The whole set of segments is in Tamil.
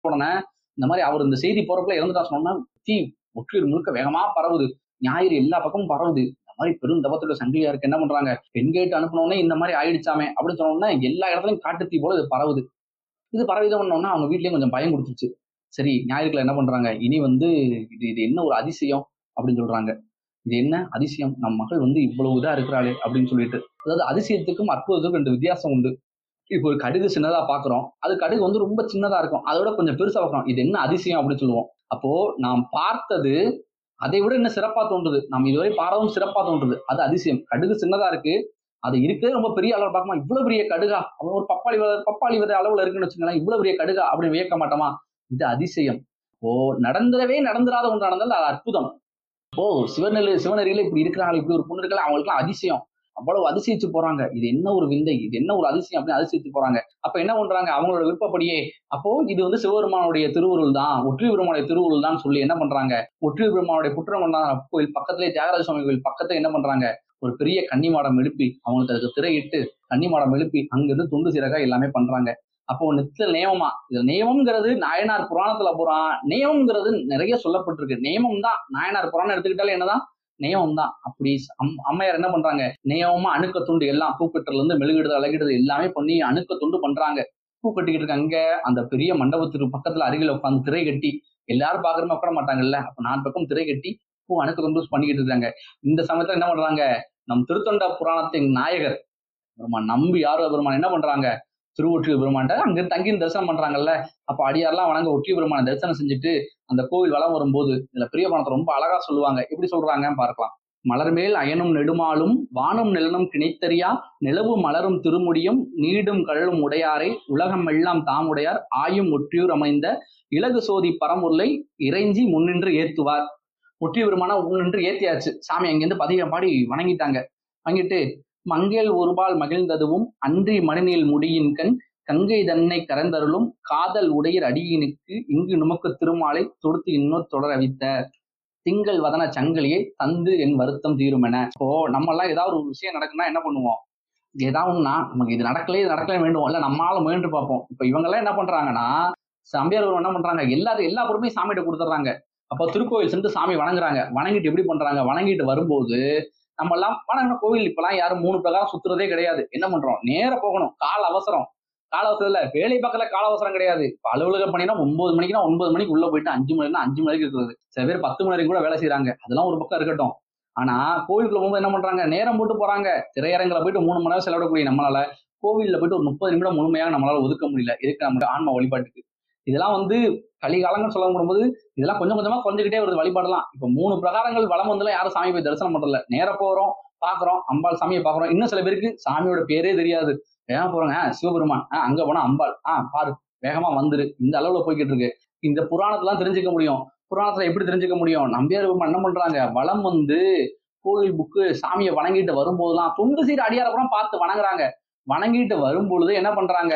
உடனே இந்த மாதிரி அவர் இந்த செய்தி போறப்பல இறந்துட்டா சொன்னா தீ ஒற்றியூர் முழுக்க வேகமா பரவுது ஞாயிறு எல்லா பக்கமும் பரவுது இந்த மாதிரி பெரும் தபத்தோட சங்கிலியாருக்கு என்ன பண்றாங்க பெண் கேட்டு அனுப்பினோடனே இந்த மாதிரி ஆயிடுச்சாமே அப்படின்னு சொன்னோம்னா எல்லா இடத்துலயும் காட்டுத்தீ போல இது பரவுது இது பரவிதம் பண்ணோம்னா அவங்க வீட்லயும் கொஞ்சம் பயம் கொடுத்துச்சு சரி ஞாயிறுக்குள்ள என்ன பண்றாங்க இனி வந்து இது இது என்ன ஒரு அதிசயம் அப்படின்னு சொல்றாங்க இது என்ன அதிசயம் நம் மகள் வந்து இவ்வளவு இதா இருக்கிறாளே அப்படின்னு சொல்லிட்டு அதாவது அதிசயத்துக்கும் அற்புதத்துக்கும் ரெண்டு வித்தியாசம் உண்டு இப்போ ஒரு கடுகு சின்னதா பாக்குறோம் அது கடுகு வந்து ரொம்ப சின்னதா இருக்கும் அதோட கொஞ்சம் பெருசா பார்க்கறோம் இது என்ன அதிசயம் அப்படின்னு சொல்லுவோம் அப்போ நாம் பார்த்தது அதை விட இன்னும் சிறப்பா தோன்றுது நம்ம இதுவரை பாடவும் சிறப்பா தோன்றுது அது அதிசயம் கடுகு சின்னதா இருக்கு அது இருக்கிறது ரொம்ப பெரிய அளவு பார்க்குமா இவ்வளவு பெரிய கடுகா அவன் ஒரு பப்பாளி விதை- பப்பாளி விதை அளவுல இருக்குன்னு வச்சுக்கலாம் இவ்வளவு பெரிய கடுகா அப்படின்னு வியக்க மாட்டோமா இது அதிசயம் ஓ நடந்துடவே நடந்துராத ஒன்று நடந்தால் அது அற்புதம் ஓ சிவநெல்லு சிவனரியில இப்படி இருக்கிறாங்க இப்படி ஒரு பொண்ணு இருக்கல அவங்களுக்குலாம் அதிசயம் அவ்வளவு அதிசயிச்சு போறாங்க இது என்ன ஒரு விந்தை இது என்ன ஒரு அதிசயம் அப்படின்னு அதிசயிச்சு போறாங்க அப்ப என்ன பண்றாங்க அவங்களோட விருப்பப்படியே அப்போ இது வந்து சிவபெருமானுடைய திருவுருள் தான் ஒற்றி பெருமானுடைய திருவுருள் தான் சொல்லி என்ன பண்றாங்க ஒற்றி பெருமானுடைய புற்றங்கொண்டான கோயில் பக்கத்திலே தியாகராஜ சுவாமி கோயில் பக்கத்துல என்ன பண்றாங்க ஒரு பெரிய கன்னிமாடம் எழுப்பி அவங்களுக்கு அதுக்கு திரையிட்டு கன்னிமாடம் எழுப்பி அங்கிருந்து துண்டு சிறகா எல்லாமே பண்றாங்க அப்போ நித்திய நியமமா இது நியமம்ங்கிறது நாயனார் புராணத்துல போறான் நியமம்ங்கிறது நிறைய சொல்லப்பட்டிருக்கு நியமம் தான் நாயனார் புராணம் எடுத்துக்கிட்டாலே என்னதான் நியமம் தான் அப்படி அம்- அம்மையார் என்ன பண்றாங்க நியமமா அணுக்க துண்டு எல்லாம் பூக்கட்டுல இருந்து மெழுகிடுறது அழகிடுறது எல்லாமே பண்ணி அணுக்க துண்டு பண்றாங்க பூ கட்டிக்கிட்டு இருக்காங்க அந்த பெரிய மண்டபத்துக்கு பக்கத்துல அருகில உட்காந்து திரை கட்டி எல்லாரும் பாக்குறமே உட்கார மாட்டாங்கல்ல அப்ப நான் பக்கம் திரை கட்டி பூ அணுக்க துண்டு பண்ணிக்கிட்டு இருக்காங்க இந்த சமயத்துல என்ன பண்றாங்க நம் திருத்தொண்ட புராணத்தின் நாயகர் பெருமான் நம்பி யாரோ பெருமான் என்ன பண்றாங்க திருவொற்றியூர் பெருமான்ட்ட அங்க தங்கி தரிசனம் பண்றாங்கல்ல அப்ப அடியாரெல்லாம் வணங்க ஒற்றியூர் பெருமான தரிசனம் செஞ்சுட்டு அந்த கோவில் வலம் வரும்போது இதுல பிரிய பணத்தை ரொம்ப அழகா சொல்லுவாங்க எப்படி சொல்றாங்க பார்க்கலாம் மலர்மேல் அயனும் நெடுமாலும் வானும் நிலனும் கிணைத்தறியா நிலவு மலரும் திருமுடியும் நீடும் கழலும் உடையாரை உலகம் எல்லாம் தாமுடையார் ஆயும் ஒற்றியூர் அமைந்த இலகு சோதி பரமுருளை இறைஞ்சி முன்னின்று ஏத்துவார் ஒற்றியூர் பெருமான முன்னின்று ஏத்தியாச்சு சாமி அங்கிருந்து பதிகம் பாடி வணங்கிட்டாங்க வணங்கிட்டு மங்கேல் ஒருபால் மகிழ்ந்ததுவும் அன்றி மணிநீள் முடியின் கண் கங்கை தன்னை கரந்தருளும் காதல் உடையர் அடியினுக்கு இங்கு நுமக்கு திருமாலை தொடுத்து இன்னொரு தொடரவித்த திங்கள் வதன சங்கிலியை தந்து என் வருத்தம் தீருமென இப்போ நம்ம எல்லாம் ஏதாவது ஒரு விஷயம் நடக்குன்னா என்ன பண்ணுவோம் ஏதாவது ஒண்ணுனா நமக்கு இது நடக்கலே இது நடக்கலே வேண்டும் இல்ல நம்மளால முயன்று பார்ப்போம் இப்ப இவங்க எல்லாம் என்ன பண்றாங்கன்னா சம்பியார் ஒருவன் என்ன பண்றாங்க எல்லா எல்லா பொறுப்பையும் சாமிகிட்ட கொடுத்துட்றாங்க அப்போ திருக்கோயில் சென்று சாமி வணங்குறாங்க வணங்கிட்டு எப்படி பண்றாங்க வணங்கிட்டு வரும்போது நம்ம எல்லாம் வணங்கின கோவில் இப்பெல்லாம் யாரும் மூணு பிரகாரம் சுத்துறதே கிடையாது என்ன பண்றோம் நேர போகணும் கால அவசரம் கால அவசரத்துல வேலை பக்கத்துல கால அவசரம் கிடையாது இப்ப அலுவலக பணினா ஒன்பது மணிக்குனா ஒன்பது மணிக்கு உள்ள போயிட்டு அஞ்சு மணினா அஞ்சு மணிக்கு இருக்கிறது சில பேர் பத்து மணி வரைக்கும் கூட வேலை செய்யறாங்க அதெல்லாம் ஒரு பக்கம் இருக்கட்டும் ஆனா கோவிலுக்குள்ள போகும்போது என்ன பண்றாங்க நேரம் போட்டு போறாங்க திரையரங்குல போயிட்டு மூணு மணி நேரம் செலவிடக்கூடிய நம்மளால கோவில்ல போயிட்டு ஒரு முப்பது நிமிடம் முழுமையாக நம்மளால ஒதுக்க முடியல இருக்கு நம்ம ஆன்ம வழிபாட்டுக்கு இதெல்லாம் வந்து கலிகாலங்கள் சொல்ல முடியும்போது இதெல்லாம் கொஞ்சம் கொஞ்சமா குறைஞ்சுக்கிட்டே வருது வழிபாடெல்லாம் இப்ப மூணு பிரகாரங்கள் வளம் வந்துலாம் யாரும் சாமி போய் தரிசனம் பண்றதில்ல நேர போறோம் பாக்குறோம் அம்பாள் சாமியை பாக்குறோம் இன்னும் சில பேருக்கு சாமியோட பேரே தெரியாது ஏன் போறோங்க ஆ, சிவபெருமான் ஆ, அங்க போனா அம்பாள் ஆ பாரு வேகமா வந்துரு இந்த அளவுல போய்கிட்டு இருக்கு இந்த புராணத்தெல்லாம் தெரிஞ்சுக்க முடியும் புராணத்துல எப்படி தெரிஞ்சுக்க முடியும் நம்பியார் பெருமான் என்ன பண்றாங்க வளம் வந்து கோவில் புக்கு சாமியை வணங்கிட்டு வரும்போதெல்லாம் தொண்டு சீர் அடியாரப்புறம் பார்த்து வணங்குறாங்க வணங்கிட்டு வரும்பொழுது என்ன பண்றாங்க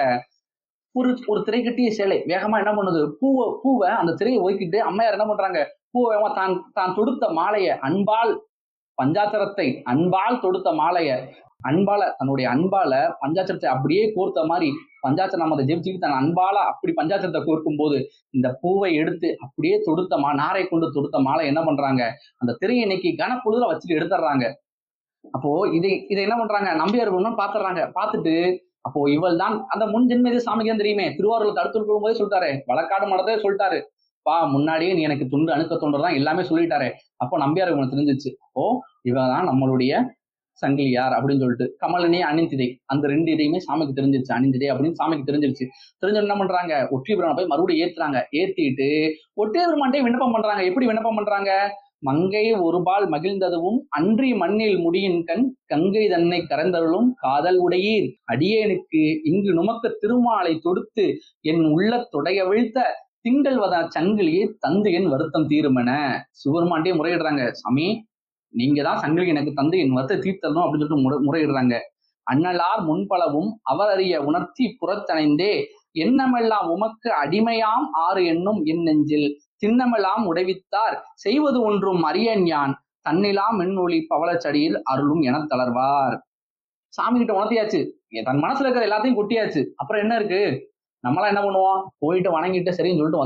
ஒரு ஒரு திரை கட்டிய சேலை வேகமா என்ன பண்ணுது பூவை பூவை அந்த திரையை ஒதுக்கிட்டு அம்மையார் என்ன பண்றாங்க பூவை வேகமா தான் தான் தொடுத்த மாலைய அன்பால் பஞ்சாச்சரத்தை அன்பால் தொடுத்த மாலைய அன்பால தன்னுடைய அன்பால பஞ்சாச்சரத்தை அப்படியே கோர்த்த மாதிரி பஞ்சாச்சரம் நம்ம அதை ஜெபிச்சுட்டு தன் அன்பால அப்படி பஞ்சாச்சரத்தை கோர்க்கும் போது இந்த பூவை எடுத்து அப்படியே தொடுத்த மா நாரை கொண்டு தொடுத்த மாலை என்ன பண்றாங்க அந்த திரையை இன்னைக்கு கனப்பொழுதுல வச்சுட்டு எடுத்துடுறாங்க அப்போ இதை இதை என்ன பண்றாங்க நம்பியார் பெருமான் பாத்துறாங்க பார்த்துட்டு அப்போ இவள் தான் அந்த முன் ஜென்மதி சாமிக்கு தான் தெரியுமே திருவாரூர் தடுத்து போகும்போதே சொல்லிட்டாரு வழக்காடு மடத்தே சொல்லிட்டாரு பா முன்னாடியே நீ எனக்கு துண்டு அணுக்க தொண்டு தான் எல்லாமே சொல்லிட்டாரு அப்போ நம்பியார் இவனை தெரிஞ்சிச்சு அப்போ இவ தான் நம்மளுடைய சங்கிலியார் அப்படின்னு சொல்லிட்டு கமலினி அணிந்திதை அந்த ரெண்டு இதையுமே சாமிக்கு தெரிஞ்சிருச்சு அணிந்திதை அப்படின்னு சாமிக்கு தெரிஞ்சிருச்சு தெரிஞ்சு என்ன பண்றாங்க ஒற்றி பெருமானை போய் மறுபடியும் ஏத்துறாங்க ஏத்திட்டு ஒற்றே பெருமான்ட்டே விண்ணப்பம் பண்றாங்க எப்படி விண்ணப்பம் பண்றாங்க மங்கை ஒருபால் மகிழ்ந்ததுவும் அன்றி மண்ணில் முடியின் கண் கங்கை தன்னை கரந்தருளும் காதல் உடையீர் அடியேனுக்கு இங்கு நுமக்க திருமாலை தொடுத்து என் உள்ள தொடைய வீழ்த்த திங்கள் வத சங்கிலியை தந்து என் வருத்தம் தீருமென சிவருமான்ட்டே முறையிடுறாங்க சாமி நீங்க தான் சங்கிலி எனக்கு தந்து என் வருத்தத்தை தீர்த்தரணும் அப்படின்னு சொல்லிட்டு முறை முறையிடுறாங்க அண்ணலார் முன்பளவும் அவர் அறிய உணர்த்தி புறத்தணைந்தே எண்ணமெல்லாம் உமக்கு அடிமையாம் ஆறு எண்ணும் என் நெஞ்சில் திண்ணமெல்லாம் உடைவித்தார் செய்வது ஒன்றும் அறியன் யான் தன்னிலாம் மின்னொளி பவளச்சடியில் அருளும் என தளர்வார் சாமி கிட்ட உணர்த்தியாச்சு தன் மனசுல இருக்கிற எல்லாத்தையும் கொட்டியாச்சு அப்புறம் என்ன இருக்கு நம்மளாம் என்ன பண்ணுவோம் போயிட்டு வணங்கிட்டு சரின்னு சொல்லிட்டு